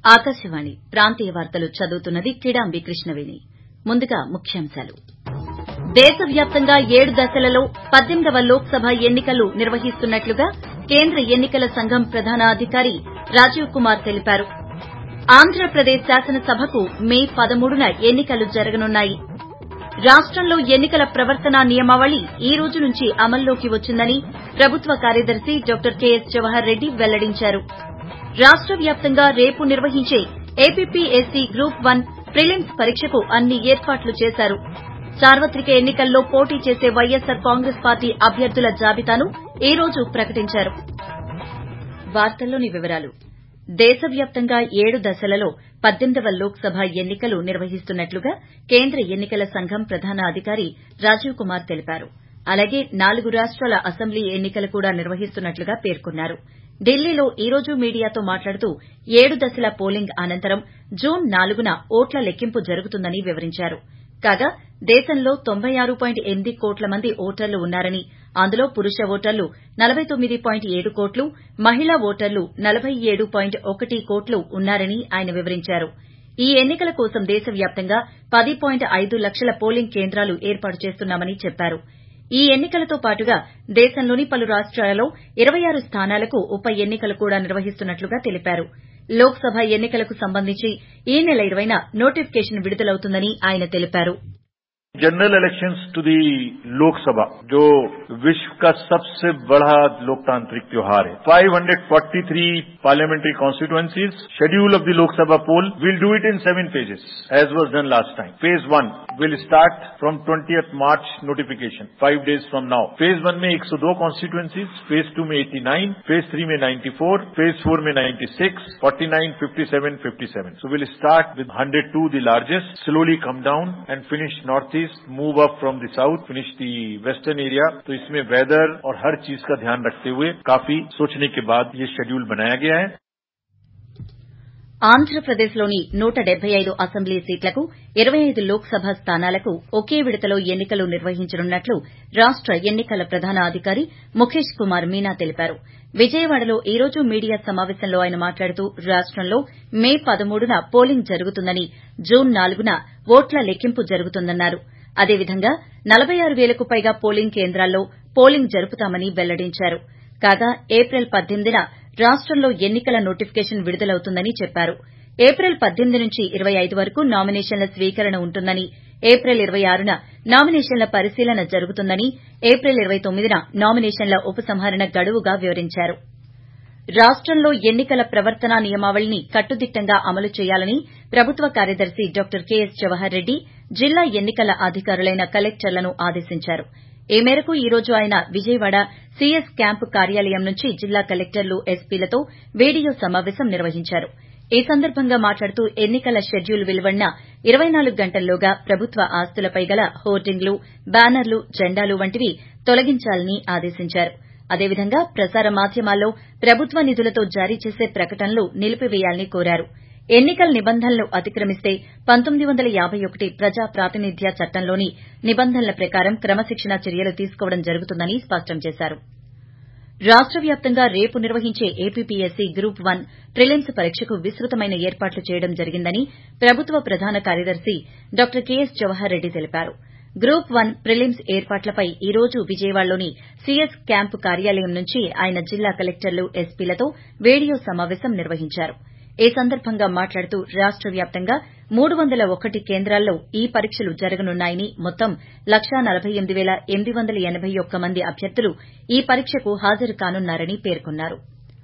ఆకాశవాణి ప్రాంతీయ వార్తలు చదువుతున్నది కిడాంబి కృష్ణవేణి ముందుగా ముఖ్యాంశాలు దేశవ్యాప్తంగా ఏడు దశలలో పద్దెనిమిదవ లోక్సభ ఎన్ని కలు నిర్వహిస్తున్నట్లుగా కేంద్ర ఎన్ని కల సంఘం ప్రధానాధికారి రాజీవ్ కుమార్ తెలిపారు ఆంధ్రప్రదేశ్ శాసనసభకు మే పదమూడున ఎన్ని కలు జరగనున్నాయి రాష్టంలో ఎన్ని కల ప్రవర్తనా నియమావళి ఈ రోజు నుంచి అమల్లోకి వచ్చిందని ప్రభుత్వ కార్యదర్శి డాక్టర్ కెఎస్ జవహర్ రెడ్డి వెల్లడించారు రాష్ట వ్యాప్తంగా రేపు నిర్వహించే ఏపీపీఎస్సీ గ్రూప్ వన్ ప్రిలిమ్స్ పరీక్షకు అన్ని ఏర్పాట్లు చేశారు సార్వత్రిక ఎన్ని కల్లో పోటీ చేసే వైఎస్సార్ కాంగ్రెస్ పార్టీ అభ్యర్థుల జాబితాను ఈ రోజు ప్రకటించారు దేశవ్యాప్తంగా ఏడు దశలలో పద్దెనిమిదవ లోక్సభ ఎన్ని కలు నిర్వహిస్తున్నట్లుగా కేంద్ర ఎన్ని కల సంఘం ప్రధాన అధికారి రాజీవ్ కుమార్ తెలిపారు అలాగే నాలుగు రాష్టాల అసెంబ్లీ ఎన్ని కలు కూడా నిర్వహిస్తున్నట్లుగా పేర్కొన్నారు ఢిల్లీలో ఈ రోజు మీడియాతో మాట్లాడుతూ ఏడు దశల పోలింగ్ అనంతరం జూన్ నాలుగున ఓట్ల లెక్కింపు జరుగుతుందని వివరించారు కాగా దేశంలో తొంభై ఆరు పాయింట్ ఎనిమిది కోట్ల మంది ఓటర్లు ఉన్నారని అందులో పురుష ఓటర్లు నలబై తొమ్మిది పాయింట్ ఏడు కోట్లు మహిళా ఓటర్లు నలబై ఏడు పాయింట్ ఒకటి కోట్లు ఉన్నారని ఆయన వివరించారు ఈ ఎన్ని కల కోసం దేశవ్యాప్తంగా పది పాయింట్ ఐదు లక్షల పోలింగ్ కేంద్రాలు ఏర్పాటు చేస్తున్నామని చెప్పారు ఈ ఎన్ని కలతో పాటుగా దేశంలోని పలు రాష్టాలలో ఇరవై ఆరు స్థానాలకు ఉప ఎన్ని కలు కూడా నిర్వహిస్తున్నట్లుగా తెలిపారు లోక్సభ ఎన్ని కలకు సంబంధించి ఈ నెల ఇరవైన నోటిఫికేషన్ విడుదలవుతుందని ఆయన తెలిపారు general elections to the Lok Sabha जो विश्व का सबसे बड़ा लोकतांत्रिक त्योहार है 543 parliamentary constituencies schedule of the Lok Sabha poll will do it in seven phases as was done last time phase one will start from 20th March notification five days from now phase one में 102 constituencies phase two में 89 phase three में 94 phase four में 96 49 57 57 so we'll start with 102 the largest slowly come down and finish northeast move up from the south finish the western area तो इसमें weather और हर चीज का ध्यान रखते हुए काफी सोचने के बाद ये शेड्यूल बनाया गया है ఆంధ్రప్రదేశ్లోని నూట డెబ్బై ఐదు అసెంబ్లీ సీట్లకు ఇరవై ఐదు లోక్సభ స్థానాలకు ఒకే విడతలో ఎన్ని కలు నిర్వహించనున్నట్లు రాష్ట ఎన్ని కల ప్రధాన అధికారి ముఖేష్ కుమార్ మీనా తెలిపారు విజయవాడలో ఈ రోజు మీడియా సమావేశంలో ఆయన మాట్లాడుతూ రాష్టంలో మే పదమూడున పోలింగ్ జరుగుతుందని జూన్ నాలుగున ఓట్ల లెక్కింపు జరుగుతుందన్నారు అదేవిధంగా నలబై ఆరు పేలకు పైగా పోలింగ్ కేంద్రాల్లో పోలింగ్ జరుపుతామని వెల్లడించారు కాగా ఏప్రిల్ పద్దెనిమిదిన రాష్టంలో ఎన్ని కల నోటిఫికేషన్ విడుదలవుతుందని చెప్పారు ఏప్రిల్ పద్దెనిమిది నుంచి ఇరవై ఐదు వరకు నామినేషన్ల స్వీకరణ ఉంటుందని ఏప్రిల్ ఇరవై ఆరున నామినేషన్ల పరిశీలన జరుగుతుందని ఏప్రిల్ ఇరవై తొమ్మిదిన నామినేషన్ల ఉపసంహరణ గడువుగా వివరించారు రాష్టంలో ఎన్ని కల ప్రవర్తనా నియమావళిని కట్టుదిట్టంగా అమలు చేయాలని ప్రభుత్వ కార్యదర్శి డాక్టర్ కెఎస్ జవహర్ రెడ్డి జిల్లా ఎన్ని కల అధికారులైన కలెక్టర్లను ఆదేశించారు ఈ మేరకు ఈ రోజు ఆయన విజయవాడ సీఎస్ క్యాంపు కార్యాలయం నుంచి జిల్లా కలెక్టర్లు ఎస్పీలతో వీడియో సమావేశం నిర్వహించారు ఈ సందర్భంగా మాట్లాడుతూ ఎన్ని కల షెడ్యూల్ వెలువడిన ఇరవై నాలుగు గంటల్లోగా ప్రభుత్వ ఆస్తులపై గల హోర్డింగ్లు బ్యానర్లు జెండాలు వంటివి తొలగించాలని ఆదేశించారు అదేవిధంగా ప్రసార మాధ్యమాల్లో ప్రభుత్వ నిధులతో జారీ చేసే ప్రకటనలు నిలిపివేయాలని కోరారు ఎన్ని కల నిబంధనలు అతిక్రమిస్తే పంతొమ్మిది వందల యాబై ఒకటి ప్రజా ప్రాతినిధ్య చట్టంలోని నిబంధనల ప్రకారం క్రమశిక్షణా చర్యలు తీసుకోవడం జరుగుతుందని స్పష్టం చేశారు రాష్ట వ్యాప్తంగా రేపు నిర్వహించే ఏపీపీఎస్సీ గ్రూప్ వన్ ప్రిలిమ్స్ పరీక్షకు విస్తృతమైన ఏర్పాట్లు చేయడం జరిగిందని ప్రభుత్వ ప్రధాన కార్యదర్శి డాక్టర్ కెఎస్ జవహర్ రెడ్డి తెలిపారు గ్రూప్ వన్ ప్రిలిమ్స్ ఏర్పాట్లపై ఈ రోజు విజయవాడలోని సీఎస్ క్యాంపు కార్యాలయం నుంచి ఆయన జిల్లా కలెక్టర్లు ఎస్పీలతో వీడియో సమావేశం నిర్వహించారు ఈ సందర్భంగా మాట్లాడుతూ రాష్ట వ్యాప్తంగా మూడు వందల ఒకటి కేంద్రాల్లో ఈ పరీక్షలు జరగనున్నాయని మొత్తం లక్షా నలబై ఎనిమిది పేల ఎనిమిది వందల ఎనబై ఒక్క మంది అభ్యర్థులు ఈ పరీక్షకు హాజరు కానున్నారని పేర్కొన్నారు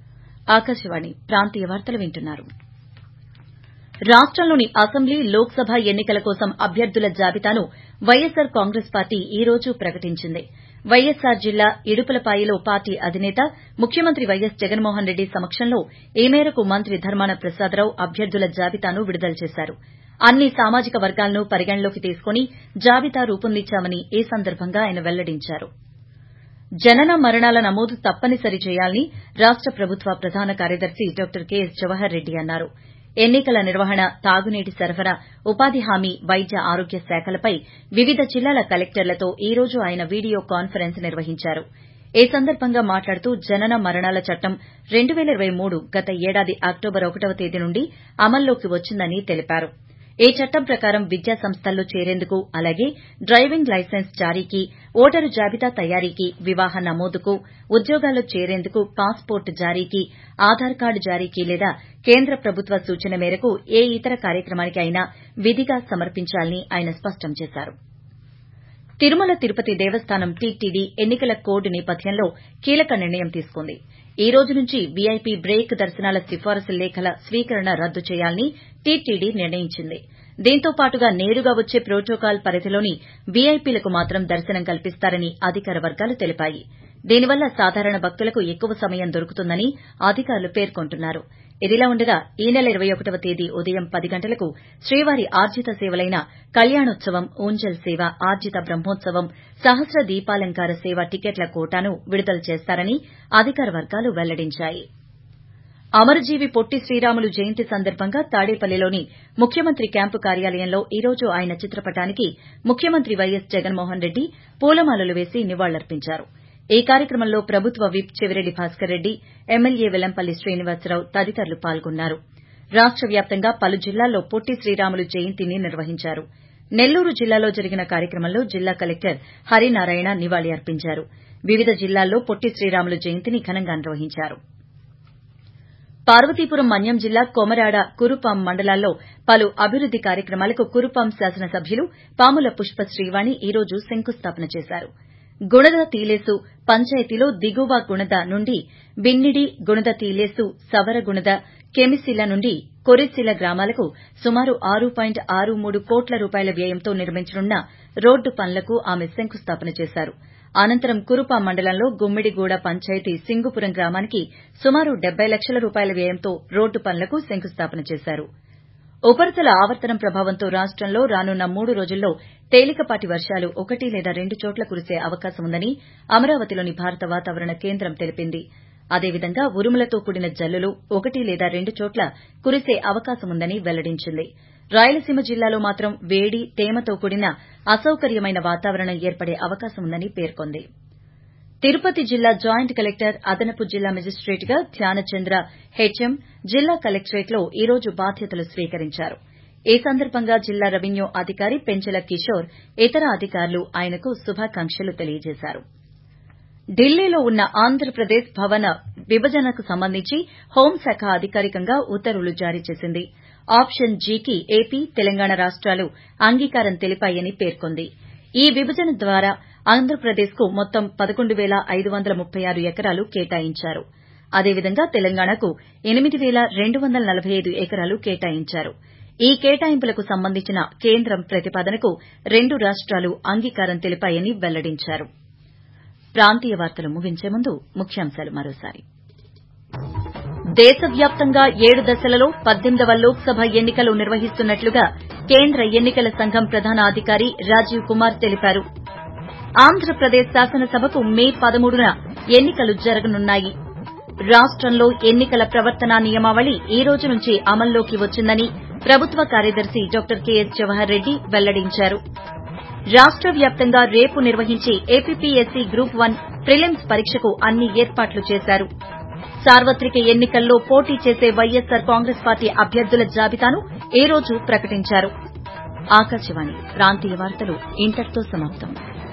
రాష్టంలోని అసెంబ్లీ లోక్సభ ఎన్ని కల కోసం అభ్యర్థుల జాబితాను వైఎస్సార్ కాంగ్రెస్ పార్టీ ఈ రోజు ప్రకటించింది వైఎస్సార్ జిల్లా ఇడుపులపాయలో పార్టీ అధినేత ముఖ్యమంత్రి వైఎస్ జగన్మోహన్ రెడ్డి సమక్షంలో ఈ మేరకు మంత్రి ధర్మాన ప్రసాదరావు అభ్యర్థుల జాబితాను విడుదల చేశారు అన్ని సామాజిక వర్గాలను పరిగణలోకి తీసుకుని జాబితా రూపొందించామని ఈ సందర్భంగా ఆయన వెల్లడించారు జనన మరణాల నమోదు తప్పనిసరి చేయాలని రాష్ట ప్రభుత్వ ప్రధాన కార్యదర్శి డాక్టర్ కెఎస్ జవహర్ రెడ్డి అన్నారు ఎన్ని కల నిర్వహణ తాగునీటి సరఫరా ఉపాధి హామీ వైద్య ఆరోగ్య శాఖలపై వివిధ జిల్లాల కలెక్టర్లతో ఈ రోజు ఆయన వీడియో కాన్ఫరెన్స్ నిర్వహించారు ఈ సందర్భంగా మాట్లాడుతూ జనన మరణాల చట్టం రెండు పేల ఇరవై మూడు గత ఏడాది అక్టోబర్ ఒకటవ తేదీ నుండి అమల్లోకి వచ్చిందని తెలిపారు ఈ చట్టం ప్రకారం విద్యా సంస్థల్లో చేరేందుకు అలాగే డ్రైవింగ్ లైసెన్స్ జారీకి ఓటరు జాబితా తయారీకి వివాహ నమోదుకు ఉద్యోగాల్లో చేరేందుకు పాస్ పోర్ట్ జారీకి ఆధార్ కార్డు జారీకి లేదా కేంద్ర ప్రభుత్వ సూచన మేరకు ఏ ఇతర కార్యక్రమానికి అయినా విధిగా సమర్పించాలని ఆయన స్పష్టం చేశారు తిరుమల తిరుపతి దేవస్థానం టీటీడీ ఎన్నికల కోడ్ నేపథ్యంలో కీలక నిర్ణయం తీసుకుంది ఈ రోజు నుంచి వీఐపీ బ్రేక్ దర్శనాల సిఫారసు లేఖల స్వీకరణ రద్దు చేయాలని టీటీడీ నిర్ణయించింది దీంతో పాటుగా నేరుగా వచ్చే ప్రోటోకాల్ పరిధిలోని వీఐపీలకు మాత్రం దర్శనం కల్పిస్తారని అధికార వర్గాలు తెలిపాయి దీనివల్ల సాధారణ భక్తులకు ఎక్కువ సమయం దొరుకుతుందని అధికారులు పేర్కొంటున్నారు ఇదిలా ఉండగా ఈ నెల ఇరవై ఒకటవ తేదీ ఉదయం పది గంటలకు శ్రీవారి ఆర్జిత సేవలైన కళ్యాణోత్సవం ఊంజల్ సేవ ఆర్జిత బ్రహ్మోత్సవం సహస్ర దీపాలంకార సేవ టికెట్ల కోటాను విడుదల చేస్తారని అధికార వర్గాలు వెల్లడించాయి అమరజీవి పొట్టి శ్రీరాములు జయంతి సందర్భంగా తాడేపల్లిలోని ముఖ్యమంత్రి క్యాంపు కార్యాలయంలో ఈ రోజు ఆయన చిత్రపటానికి ముఖ్యమంత్రి వైఎస్ జగన్మోహన్ రెడ్డి పూలమాలలు వేసి నివాళులర్పించారు ఈ కార్యక్రమంలో ప్రభుత్వ విప్ చెవిరెడ్డి భాస్కర్ రెడ్డి ఎమ్మెల్యే వెల్లంపల్లి శ్రీనివాసరావు తదితరులు పాల్గొన్నారు రాష్ట వ్యాప్తంగా పలు జిల్లాల్లో పొట్టి శ్రీరాములు జయంతిని నిర్వహించారు నెల్లూరు జిల్లాలో జరిగిన కార్యక్రమంలో జిల్లా కలెక్టర్ హరినారాయణ నివాళి అర్పించారు వివిధ జిల్లాల్లో పొట్టి శ్రీరాములు జయంతిని ఘనంగా నిర్వహించారు పార్వతీపురం మన్యం జిల్లా కొమరాడ కురుపాం మండలాల్లో పలు అభివృద్ది కార్యక్రమాలకు కురుపాం శాసనసభ్యులు పాముల పుష్ప శ్రీవాణి ఈ రోజు శంకుస్థాపన చేశారు గుణద తీలేసు పంచాయతీలో దిగువ గుణద నుండి బిన్నిడి గుణద తీలేసు సవరగుణద కెమిసిల నుండి కొరిసిల గ్రామాలకు సుమారు ఆరు పాయింట్ ఆరు మూడు కోట్ల రూపాయల వ్యయంతో నిర్మించనున్న రోడ్డు పనులకు ఆమె శంకుస్థాపన చేశారు అనంతరం కురుపాం మండలంలో గుమ్మిడిగూడ పంచాయతీ సింగుపురం గ్రామానికి సుమారు డెబ్బై లక్షల రూపాయల వ్యయంతో రోడ్డు పనులకు శంకుస్థాపన చేశారు ఉపరితల ఆవర్తనం ప్రభావంతో రాష్టంలో రానున్న మూడు రోజుల్లో తేలికపాటి వర్షాలు ఒకటి లేదా రెండు చోట్ల కురిసే అవకాశం ఉందని అమరావతిలోని భారత వాతావరణ కేంద్రం తెలిపింది అదేవిధంగా ఉరుములతో కూడిన జల్లులు ఒకటి లేదా రెండు చోట్ల కురిసే అవకాశం ఉందని వెల్లడించింది రాయలసీమ జిల్లాలో మాత్రం వేడి తేమతో కూడిన అసౌకర్యమైన వాతావరణం ఏర్పడే అవకాశం ఉందని పేర్కొంది తిరుపతి జిల్లా జాయింట్ కలెక్టర్ అదనపు జిల్లా మెజిస్టేట్ గా ధ్యానచంద్ర హెచ్ఎం జిల్లా కలెక్టరేట్లో ఈ రోజు బాధ్యతలు స్వీకరించారు ఈ సందర్భంగా జిల్లా రెవెన్యూ అధికారి పెంచెల కిషోర్ ఇతర అధికారులు ఆయనకు శుభాకాంక్షలు తెలియజేశారు ఢిల్లీలో ఉన్న ఆంధ్రప్రదేశ్ భవన విభజనకు సంబంధించి హోంశాఖ అధికారికంగా ఉత్తర్వులు జారీ చేసింది ఆప్షన్ జీకి ఏపీ తెలంగాణ రాష్టాలు అంగీకారం తెలిపాయని పేర్కొంది ఈ విభజన ద్వారా ఆంధ్రప్రదేశ్కు మొత్తం పదకొండు పేల ఐదు వందల ముప్పై ఆరు ఎకరాలు కేటాయించారు అదేవిధంగా తెలంగాణకు ఎనిమిది పేల రెండు వందల నలభై ఐదు ఎకరాలు కేటాయించారు ఈ కేటాయింపులకు సంబంధించిన కేంద్రం ప్రతిపాదనకు రెండు రాష్టాలు అంగీకారం తెలిపాయని వెల్లడించారు ప్రాంతీయ వార్తలు ముగించే ముందు ముఖ్యాంశాలు మరోసారి దేశవ్యాప్తంగా ఏడు దశలలో పద్దెనిమిదవ లోక్సభ ఎన్నికలు నిర్వహిస్తున్నట్లుగా కేంద్ర ఎన్నికల సంఘం ప్రధాన అధికారి రాజీవ్ కుమార్ తెలిపారు ఆంధ్రప్రదేశ్ శాసనసభకు మే పదమూడున ఎన్నికలు జరగనున్నాయి రాష్టంలో ఎన్నికల ప్రవర్తనా నియమావళి ఈ రోజు నుంచి అమల్లోకి వచ్చిందని ప్రభుత్వ కార్యదర్శి డాక్టర్ కెఎస్ జవహర్ రెడ్డి వెల్లడించారు రాష్ట వ్యాప్తంగా రేపు నిర్వహించే ఏపీపీఎస్సీ గ్రూప్ వన్ ప్రిలిమ్స్ పరీక్షకు అన్ని ఏర్పాట్లు చేశారు సార్వత్రిక ఎన్నికల్లో పోటీ చేసే వైఎస్సార్ కాంగ్రెస్ పార్టీ అభ్యర్థుల జాబితాను ఈ రోజు ప్రకటించారు ఆకాశవాణి ప్రాంతీయ వార్తలు ఇంతటితో సమాప్తం